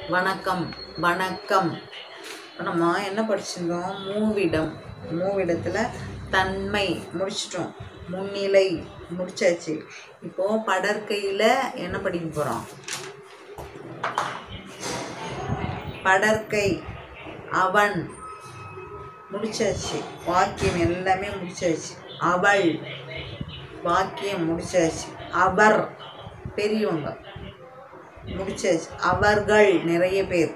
வணக்கம் வணக்கம் நம்ம என்ன படிச்சிருந்தோம் மூவிடம் மூவிடத்தில் தன்மை முடிச்சிட்டோம் முன்னிலை முடிச்சாச்சு இப்போ படற்கையில் என்ன படிக்க போகிறோம் படற்கை அவன் முடிச்சாச்சு வாக்கியம் எல்லாமே முடிச்சாச்சு அவள் வாக்கியம் முடிச்சாச்சு அவர் பெரியவங்க முடிச்சாச்சு அவர்கள் நிறைய பேர்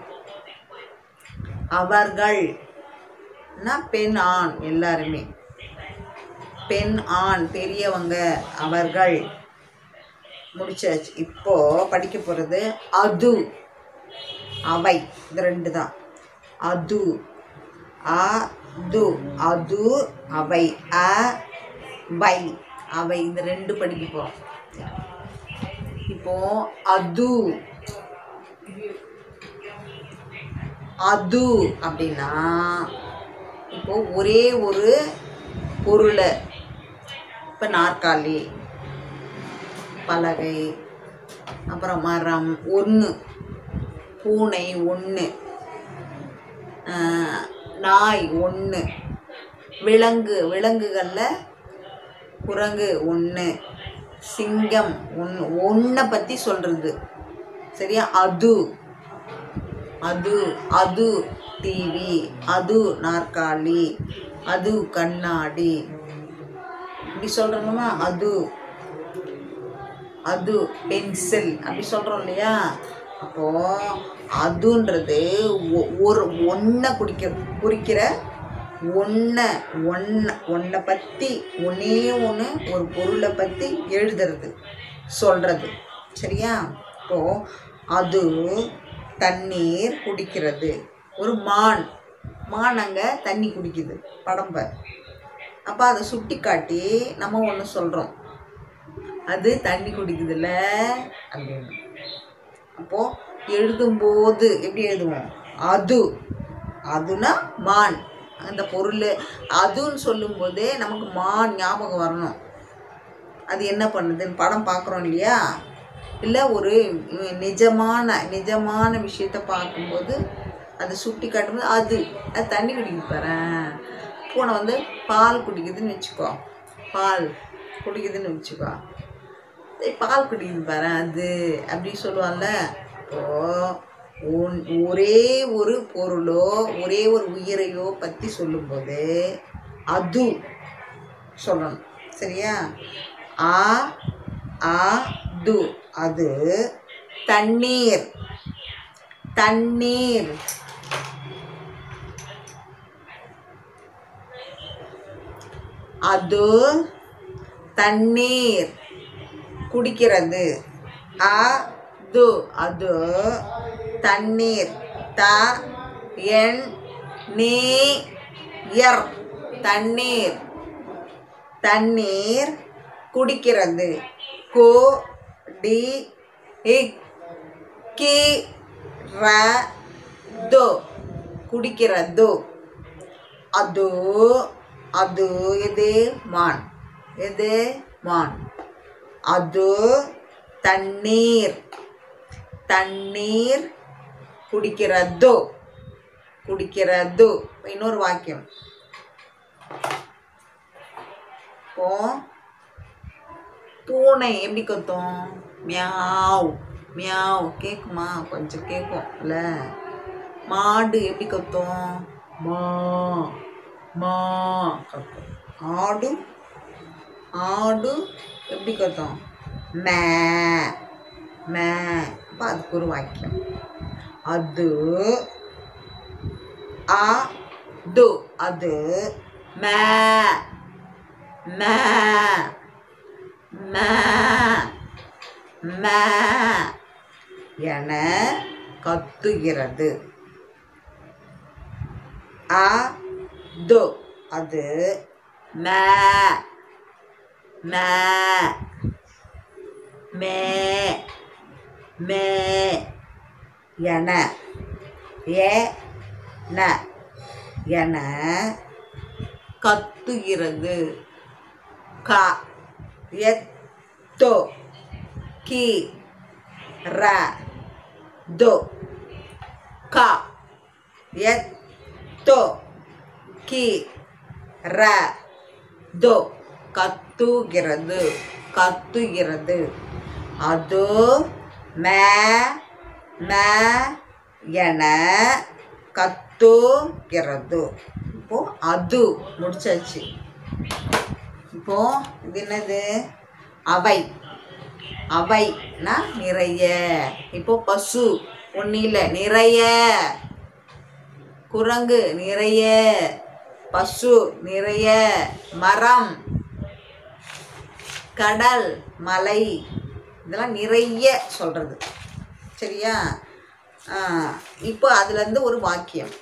அவர்கள்னா பெண் ஆண் எல்லாருமே பெண் ஆண் பெரியவங்க அவர்கள் முடிச்சாச்சு இப்போ படிக்க போகிறது அது அவை இது ரெண்டு தான் அது அ து அது அவை அ வை அவை இந்த ரெண்டு படிக்க போகிறோம் இப்போ அது அது அப்படின்னா இப்போ ஒரே ஒரு பொருளை இப்போ நாற்காலி பலகை அப்புறம் மரம் ஒன்று பூனை ஒன்று நாய் ஒன்று விலங்கு விலங்குகளில் குரங்கு ஒன்று சிங்கம் ஒன்று ஒன்றை பற்றி சொல்கிறது சரியா அது அது அது டிவி அது நாற்காலி அது கண்ணாடி இப்படி சொல்கிறோமா அது அது பென்சில் அப்படி சொல்கிறோம் இல்லையா அப்போது அதுன்றது ஒ- ஒரு ஒன்றை குடிக்க குறிக்கிற ஒன்றை ஒன்றை ஒன்றை பற்றி ஒன்றே ஒன்று ஒரு பொருளை பற்றி எழுதுறது சொல்கிறது சரியா இப்போது அது தண்ணீர் குடிக்கிறது ஒரு மான் மான் அங்கே தண்ணி குடிக்குது படம்ப அப்போ அதை சுட்டி காட்டி நம்ம ஒன்று சொல்கிறோம் அது தண்ணி குடிக்குதுல்ல அப்படின்னு அப்போது எழுதும்போது எப்படி எழுதுவோம் அது அதுனா மான் அந்த பொருள் அதுன்னு சொல்லும்போதே நமக்கு மான் ஞாபகம் வரணும் அது என்ன பண்ணுதுன்னு படம் பார்க்குறோம் இல்லையா இல்லை ஒரு உம், நிஜமான நிஜமான விஷயத்த பார்க்கும்போது அதை சுட்டி காட்டும்போது அது அது தண்ணி குடிக்குது பாரேன் பூனை வந்து பால் குடிக்குதுன்னு வச்சுக்கோ பால் குடிக்குதுன்னு வச்சுக்கோ ஏய், பால் குடிக்குது பாரு அது அப்படி சொல்லுவான்ல அப்போது ஒன் ஒரே ஒரு பொருளோ ஒரே ஒரு உயிரையோ பற்றி சொல்லும்போது அது சொல்லணும் சரியா ஆ ஆ து அது தண்ணீர் தண்ணீர் அது தண்ணீர் குடிக்கிறது அ து அது தண்ணீர் த என் நீ எர் தண்ணீர் தண்ணீர் குடிக்கிறது கு டி இக் கி ர து குடிக்கிறது அது அது எது மான் எது மான் அது தண்ணீர் தண்ணீர் குடிக்கிறது குடிக்கிறது இன்னொரு வாக்கியம் இப்போ பூனை எப்படி கத்தும் மியாவ் மியாவ் கேட்குமா கொஞ்சம் கேட்கும் இல்ல மாடு எப்படி கத்தும் மா மா கத்தும் ஆடு ஆடு எப்படி கத்தும் மே மே அப்போ அதுக்கு ஒரு வாக்கியம் அது அ து அது மே மே மே மே என கத்துகிறது அ து அது மே மே மே மே என ஏ ந என கத்துகிறது க எத்தோ கி ர தோ கா எத் தோ கி ர தோ கத்துகிறது கத்துகிறது அது மே ம என கத்துகிறது இப்போ அது முடிச்சாச்சு இப்போ இது என்னது அவை அவைனா நிறைய இப்போ பசு ஒன்றும் இல்லை நிறைய குரங்கு நிறைய பசு நிறைய மரம் கடல் மலை இதெல்லாம் நிறைய சொல்கிறது சரியா ஆ, இப்போ அதுலேருந்து ஒரு வாக்கியம்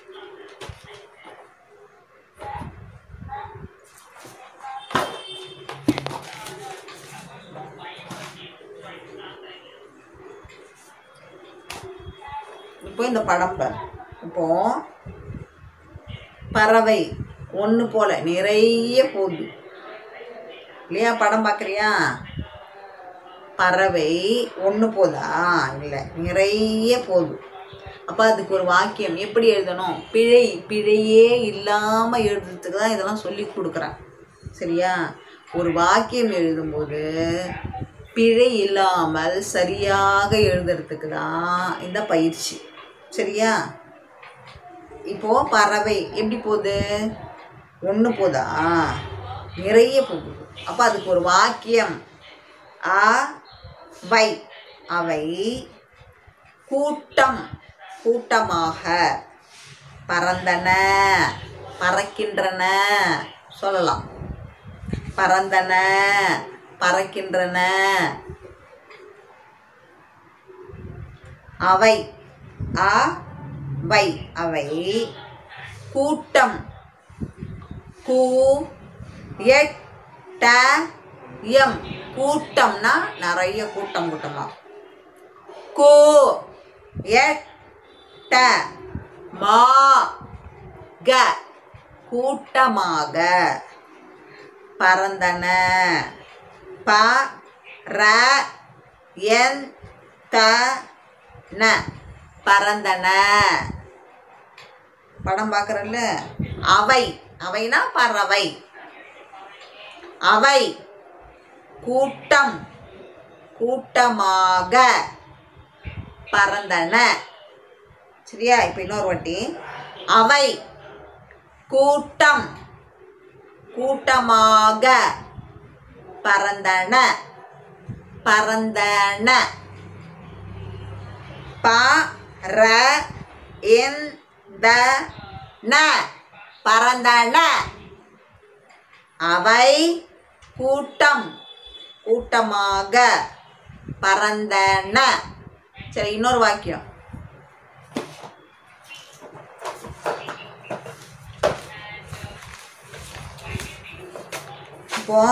இப்போ இந்த படம் பார் இப்போ பறவை ஒன்று போல நிறைய போகுது இல்லையா படம் பார்க்குறியா பறவை ஒன்று போதா இல்லை நிறைய போகுது அப்போ அதுக்கு ஒரு வாக்கியம் எப்படி எழுதணும் பிழை பிழையே இல்லாமல் எழுதுறதுக்கு தான் இதெல்லாம் சொல்லி கொடுக்குறேன் சரியா ஒரு வாக்கியம் எழுதும்போது பிழை இல்லாமல் சரியாக எழுதுறதுக்கு தான் இந்த பயிற்சி சரியா இப்போ பறவை எப்படி போகுது ஒன்று போதா நிறைய போகுது அப்போ அதுக்கு ஒரு வாக்கியம் ஆ வை அவை கூட்டம் கூட்டமாக பறந்தன பறக்கின்றன சொல்லலாம் பறந்தன பறக்கின்றன அவை ஆ வை அவை கூட்டம் கூ எட் ட எம் கூட்டம்னா நிறைய கூட்டம் கூட்டமா கூ எட் ட மா க கூட்டமாக பறந்தன ப ர என் த ந பறந்தன படம் பார்க்குறல்ல அவை அவைனா பறவை அவை கூட்டம் கூட்டமாக பறந்தன சரியா இப்போ இன்னொரு வாட்டி அவை கூட்டம் கூட்டமாக பறந்தன பறந்தன ப ர இன் த ந பறந்தன அவை கூட்டம் கூட்டமாக பறந்தன சரி இன்னொரு வாக்கியம் இப்போ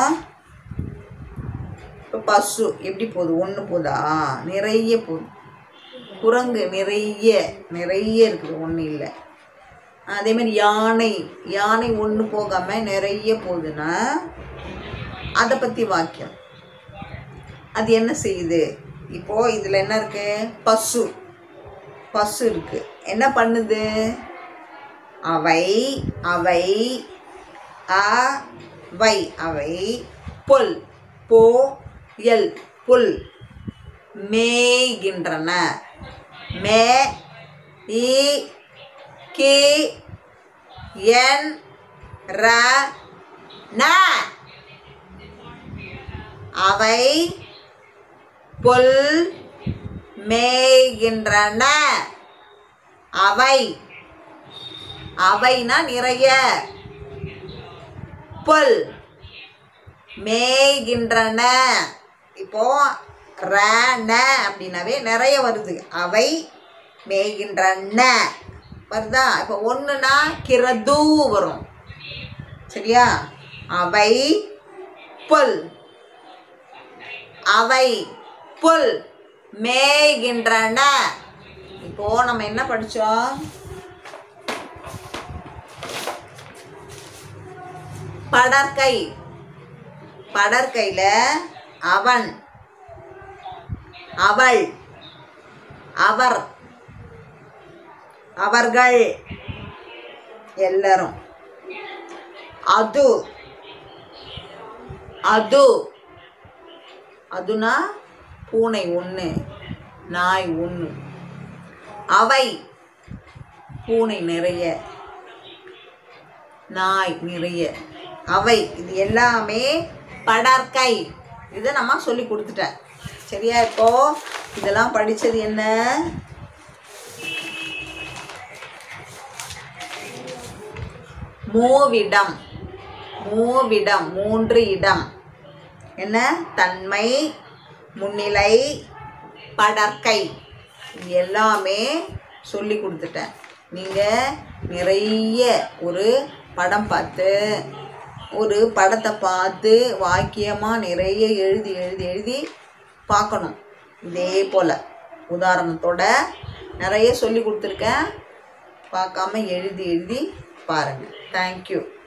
இப்போ பசு எப்படி போகுது ஒன்று போதா நிறைய போகுது குரங்கு நிறைய நிறைய இருக்குது ஒன்றும் இல்லை அதே மாதிரி யானை யானை ஒன்று போகாமல் நிறைய போகுதுன்னா அதை பற்றி வாக்கியம் அது என்ன செய்யுது இப்போது இதில் என்ன இருக்கு பசு பசு இருக்கு என்ன பண்ணுது அவை அவை அ வை அவை புல் போ எல் புல் மேய்கின்றன மே இ கி என் ர ந அவை புல் மேய்கின்றன அவை அவைனா நிறைய புல் மேய்கின்றன இப்போ ரண அப்படின்னாவே நிறைய வருது அவை மேய்கின்றன வருதா இப்போ ஒன்றுனா கிரது வரும் சரியா அவை புல் அவை புல் மேய்கின்றன இப்போ நம்ம என்ன படிச்சோம் படற்கை படற்கையில் அவன் அவள் அவர் அவர்கள் எல்லாரும் அது அது அதுனா பூனை ஒன்று நாய் ஒன்று அவை பூனை நிறைய நாய் நிறைய அவை இது எல்லாமே படற்கை இதை நம்ம சொல்லி கொடுத்துட்டேன் சரியா இப்போ இதெல்லாம் படித்தது என்ன மூவிடம் மூவிடம் மூன்று இடம் என்ன தன்மை முன்னிலை படற்கை இது எல்லாமே சொல்லி கொடுத்துட்டேன் நீங்கள் நிறைய ஒரு படம் பார்த்து ஒரு படத்தை பார்த்து வாக்கியமாக நிறைய எழுதி எழுதி எழுதி பார்க்கணும் இதே போல் உதாரணத்தோட நிறைய சொல்லி கொடுத்துருக்கேன் பார்க்காம எழுதி எழுதி பாருங்கள் தேங்க்யூ